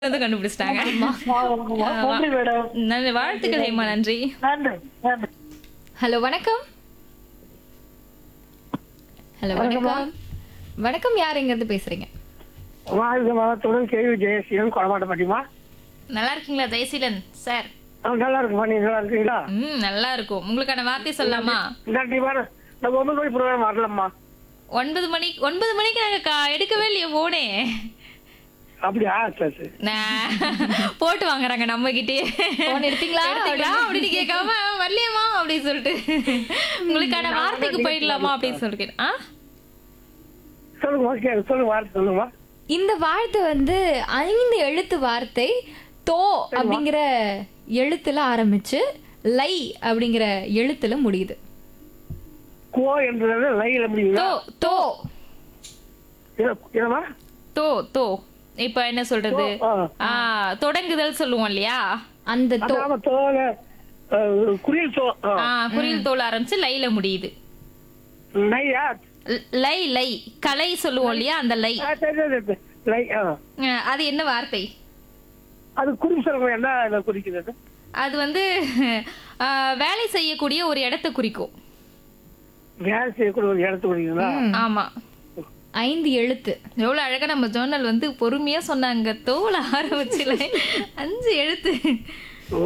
வந்து கண்டுபிடிச்சிட்டாங்க நன்றி மேடம் நன்றி வாழ்த்துக்கள் ஹேமா நன்றி நன்றி நன்றி ஹலோ வணக்கம் ஹலோ வணக்கம் வணக்கம் யார் எங்க இருந்து பேசுறீங்க வாழ்க மதத்துடன் கேள்வி ஜெயசீலன் கொடமாட்ட மாட்டிமா நல்லா இருக்கீங்களா ஜெயசீலன் சார் நல்லா இருக்குமா நீ நல்லா இருக்கீங்களா ம் நல்லா இருக்கும் உங்களுக்கான வார்த்தை சொல்லலாமா நன்றி மேடம் நம்ம ஒன்பது மணி ப்ரோக்ராம் வரலாமா ஒன்பது மணி ஒன்பது மணிக்கு நாங்க கா- எடுக்கவே இல்லையே போனே அப்படியா சரி சரி போட்டு வாங்குறாங்க நம்ம கிட்டே போன் எடுத்தீங்களா அப்படின்னு கேட்காம வரலையம்மா அப்படின்னு சொல்லிட்டு உங்களுக்கான வார்த்தைக்கு போயிடலாமா அப்படின்னு சொல்லிட்டு ஆ சொல்லுங்கம்மா கே சொல்லுங்க வார்த்தை சொல்லுங்கம்மா இந்த வார்த்தை வந்து ஐந்து எழுத்து வார்த்தை தோ அப்படிங்கிற எழுத்துல ஆரம்பிச்சு லை அப்படிங்கிற எழுத்துல முடியுது கோ என்றது லைல முடியுங்களா தோ தோ என்ன- என்னம்மா தோ தோ இப்ப என்ன சொல்றது ஆ. ஆ தொடங்குதல் சொல்லுவோம் இல்லையா அந்த தோ அதாம தோல அஹ், குரில் தோ ஆ. ஆ குரில் தோல் ஆரம்பிச்சு லைல முடியுது நையா ல- லை லை கலை சொல்லுவோம் இல்லையா அந்த லை ஆ, சரி சரி, சரி லை ஆ ஆ, அது என்ன வார்த்தை அது குறி சொல்லுங்க என்ன இதை குறிக்கிறது அது வந்து ஆ, வேலை செய்யக்கூடிய ஒரு இடத்தை குறிக்கும் வேலை செய்யக்கூடிய ஒரு இடத்து குறிக்கிறீங்களா ஆமா ஐந்து எழுத்து எவ்வளவு அழகா நம்ம ஜோர்னல் வந்து பொறுமையா சொன்னாங்க தோல் ஆரம்பிச்சுல அஞ்சு எழுத்து ஓ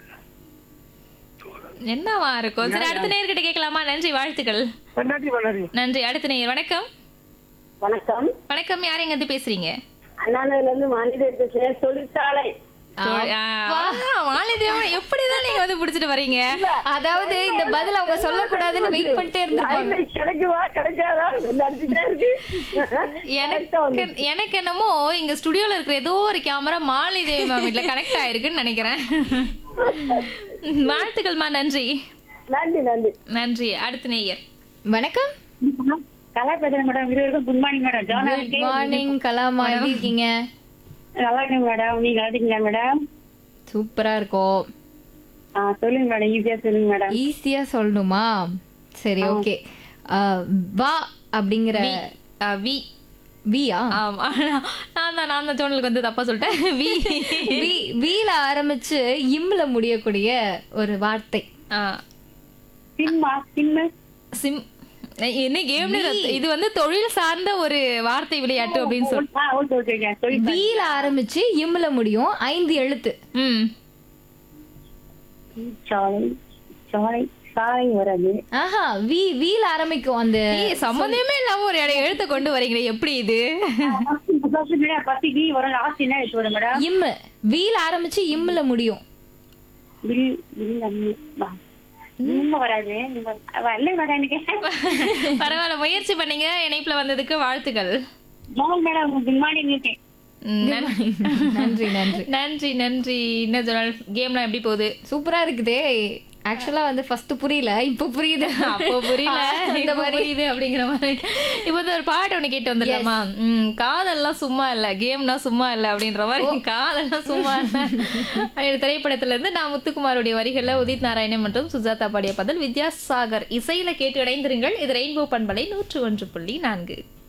என்னவா இருக்கும் சரி அடுத்த நேர்கிட்ட கேட்கலாமா நன்றி வாழ்த்துக்கள் நன்றி நன்றி நன்றி அடுத்த நேர் வணக்கம் வணக்கம் வணக்கம் யார் எங்க இருந்து பேசுறீங்க அண்ணாநகர்ல இருந்து மாநில பேசுறேன் தொழிற்சாலை தோழி- ஆ, மாலிதேவன் எப்படிதான் நீங்க வந்து புடிச்சிட்டு வர்றீங்க அதாவது இந்த பதில் அவங்க சொல்லக்கூடாதுன்னு வெயிட் பண்ணிட்டே இருந்திருப்பாங்க ஐந்து கிடைக்குமா கிடைக்காதா நினைச்சுட்டே இருக்கு எனக்கு எனக்கு என்னமோ இங்க ஸ்டுடியோல இருக்கிற ஏதோ ஒரு கேமரா மாலிதேவி மேம் வீட்ல கனெக்ட் ஆயிருக்குன்னு நினைக்கிறேன் வாழ்த்துக்கள்மா நன்றி நன்றி நன்றி நன்றி அடுத்த நேயர் வணக்கம் கலா பேசுறேன் மேடம் இருவருக்கும் good morning madam Jona good morning கலாமா எப்படி இருக்கீங்க நல்லா இருக்கேன் மேடம் நீங்க இருக்கீங்களா மேடம் சூப்பரா இருக்கும் ஆ சொல்லுங்க மேடம் ஈஸியா சொல்லுங்க மேடம் ஈஸியா சொல்லணுமா சரி ஓகே வா அப்படிங்கிற ஆ, வி வியா ஆமா நான் தான் நான் தான் ஜோனலுக்கு வந்து தப்பா சொல்லிட்டேன் வி வி வீல ஆரம்பிச்சு இம்ல முடியக்கூடிய ஒரு வார்த்தை ஆ, சிம்மா சிம்மு சிம் என்ன கேம்ல இது வந்து தொழில் சார்ந்த ஒரு வார்த்தை விளையாட்டு அப்படின்னு சொல்லி ஆ ஓகே ஓகே ஓகே சொல்லி வீல ஆரம்பிச்சு இம்ல முடியும் ஐந்து எழுத்து ம் சாலை சாலை சாலை வராது ஆஹா வி வீல ஆரம்பிக்கும் அந்த ஏய், சம்மந்தமே இல்லாம ஒரு இடம் எழுத்து கொண்டு வரீங்களே எப்படி இது ஃபர்ஸ்ட் மேடம் பத்தி வி வரும் லாஸ்ட் என்ன எடுத்து வரும் மேடம் இம்மு வீல ஆரம்பிச்சு இம்ல முடியும் பில் பில் அம்மு இன்னும் வராது வரல மேடம் எனக்கு பரவாயில்ல முயற்சி பண்ணீங்க இணைப்புல வந்ததுக்கு வாழ்த்துக்கள் மோகன் மேடம் குட் மார்னிங் இருக்கேன் ம், நன்றி. நன்றி நன்றி நன்றி நன்றி என்ன சொன்னால் கேம்லாம் எப்படி போகுது சூப்பரா இருக்குதே ஆக்சுவலா வந்து ஃபர்ஸ்ட் புரியல இப்ப புரியுது அப்போ புரியல இந்த இந்த மாதிரி புரியுது அப்படிங்கிற மாதிரி இப்போ வந்து ஒரு பாட்டு ஒண்ணு கேட்டு வந்துடலாமா ம் காதல்லாம் சும்மா இல்ல கேம்னா சும்மா இல்ல அப்படின்ற மாதிரி காதல்லாம் சும்மா இல்ல அப்படின்ற திரைப்படத்துல இருந்து நான் முத்துக்குமாருடைய வரிகள்ல உதித் நாராயணன் மற்றும் சுஜாதா பாடிய பதில் வித்யாசாகர் இசையில கேட்டு இணைந்திருங்கள் இது ரெயின்போ பண்பலை நூற்று ஒன்று புள்ளி நான்கு